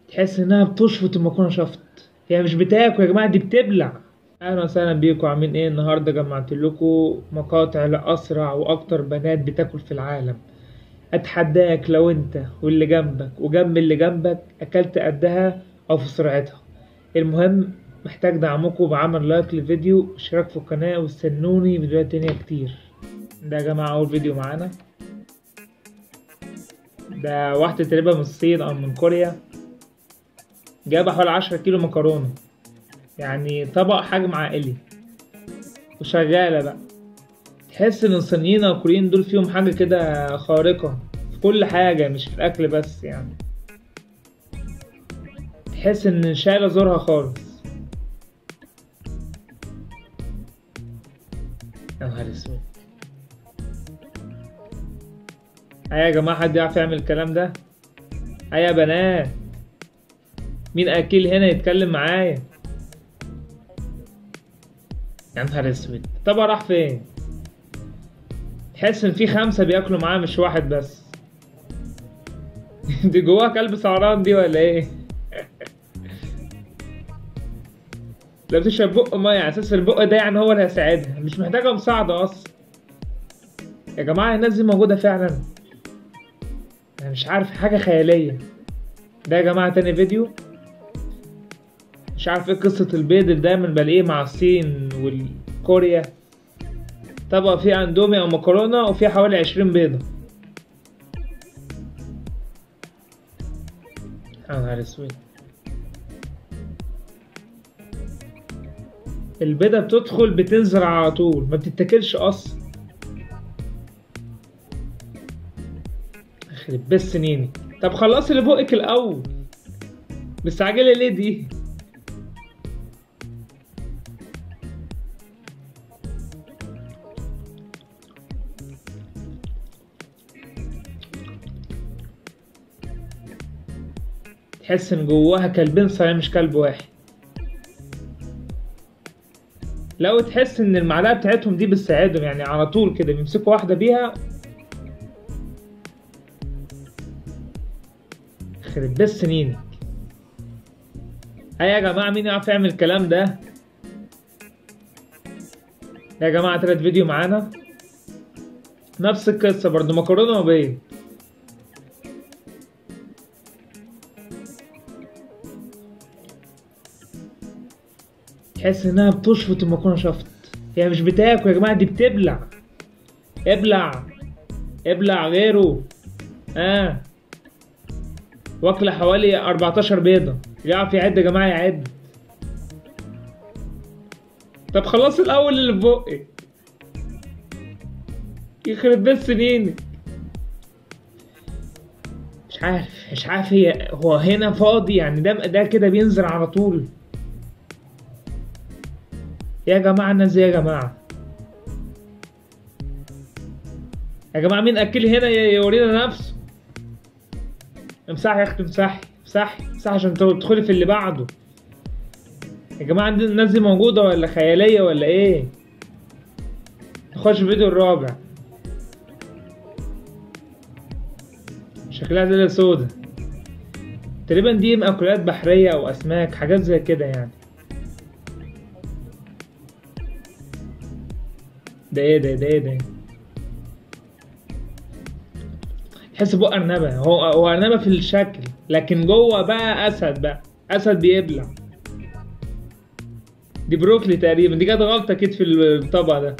تحس انها بتشفط المكرونه شفط هي مش بتاكل يا جماعه دي بتبلع اهلا وسهلا بيكم عاملين ايه النهارده جمعت لكم مقاطع لاسرع واكتر بنات بتاكل في العالم اتحداك لو انت واللي جنبك وجنب اللي جنبك اكلت قدها او في سرعتها المهم محتاج دعمكم بعمل لايك للفيديو اشتراك في القناه واستنوني فيديوهات تانية كتير ده يا جماعه اول فيديو معانا ده واحدة تقريبا من الصين او من كوريا جايبة حوالي عشرة كيلو مكرونة يعني طبق حجم عائلي وشغالة بقى تحس ان الصينيين او الكوريين دول فيهم حاجة كده خارقة في كل حاجة مش في الاكل بس يعني تحس ان شايلة زورها خالص يا نهار اسود ايه يا جماعة حد يعرف يعمل الكلام ده ايه يا بنات مين اكيل هنا يتكلم معايا يا نهار اسود طب راح فين تحس ان في خمسة بياكلوا معاه مش واحد بس دي جواها كلب سعران دي ولا ايه لا بتشرب بق ميه على اساس البق ده يعني هو اللي هيساعدها مش محتاجه مساعده اصلا يا جماعه الناس دي موجوده فعلا انا مش عارف حاجه خياليه ده يا جماعه تاني فيديو مش عارف ايه قصه البيض اللي دايما بلاقيه مع الصين والكوريا طبق فيه اندومي او مكرونه وفيه حوالي عشرين بيضه يا نهار اسود البيضة بتدخل بتنزل على طول ما بتتاكلش اصلا يخرب بيت سنيني طب خلصي اللي بقك الاول مستعجلة ليه دي تحس ان جواها كلبين صحيح مش كلب واحد لو تحس ان المعلقه بتاعتهم دي بتساعدهم يعني على طول كده بيمسكوا واحده بيها يخرب بيت سنينك اي يا جماعه مين يعرف يعمل الكلام ده يا جماعه تلات فيديو معانا نفس القصه برضو مكرونه وبيض تحس انها بتشفط المكرونه شفط هي مش بتاكل يا جماعه دي بتبلع ابلع ابلع غيره اه واكله حوالي 14 بيضه يعرف يعد يا جماعه يعد طب خلاص الاول اللي في بقك يخرب بيت سنينك مش عارف مش عارف هي هو هنا فاضي يعني ده ده كده بينزل على طول يا جماعة الناس دي يا جماعة يا جماعة مين أكل هنا يورينا نفسه امسحي يا أختي امسحي امسحي امسحي عشان تدخلي في اللي بعده يا جماعة الناس دي موجودة ولا خيالية ولا إيه؟ نخش الفيديو الرابع شكلها زي سودا تقريبا دي مأكولات بحرية أو أسماك حاجات زي كده يعني ده ايه ده ده ايه ده تحس بقى ارنبه هو هو ارنبه في الشكل لكن جوه بقى اسد بقى اسد بيبلع دي بروكلي تقريبا دي كانت غلطه اكيد في الطبق ده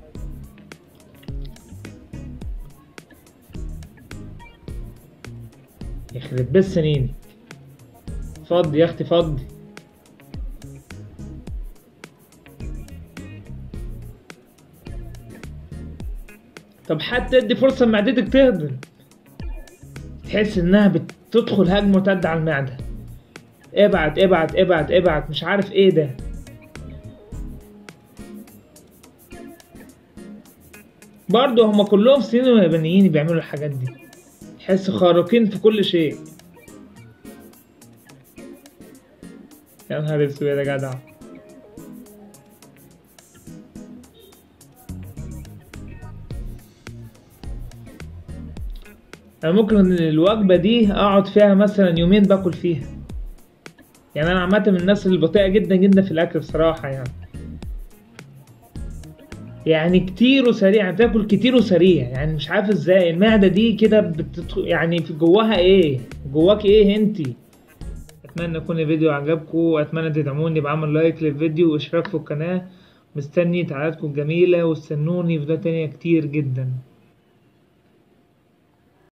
يخرب بيت سنيني فضي يا اختي فضي طب حتى ادي فرصة لمعدتك تهضم تحس انها بتدخل هجمة مرتدة على المعدة ابعت ابعت ابعت ابعت مش عارف ايه ده برضه هما كلهم صينيين ويابانيين بيعملوا الحاجات دي تحس خارقين في كل شيء يا نهار اسود يا جدع انا ممكن الوجبه دي اقعد فيها مثلا يومين باكل فيها يعني انا عامه من الناس اللي بطيئه جدا جدا في الاكل بصراحه يعني يعني كتير وسريع بتاكل كتير وسريع يعني مش عارف ازاي المعده دي كده بتدخل يعني في جواها ايه جواك ايه انتي اتمنى يكون الفيديو عجبكم واتمنى تدعموني بعمل لايك للفيديو واشتراك في القناه مستني تعليقاتكم الجميله واستنوني في فيديوهات تانية كتير جدا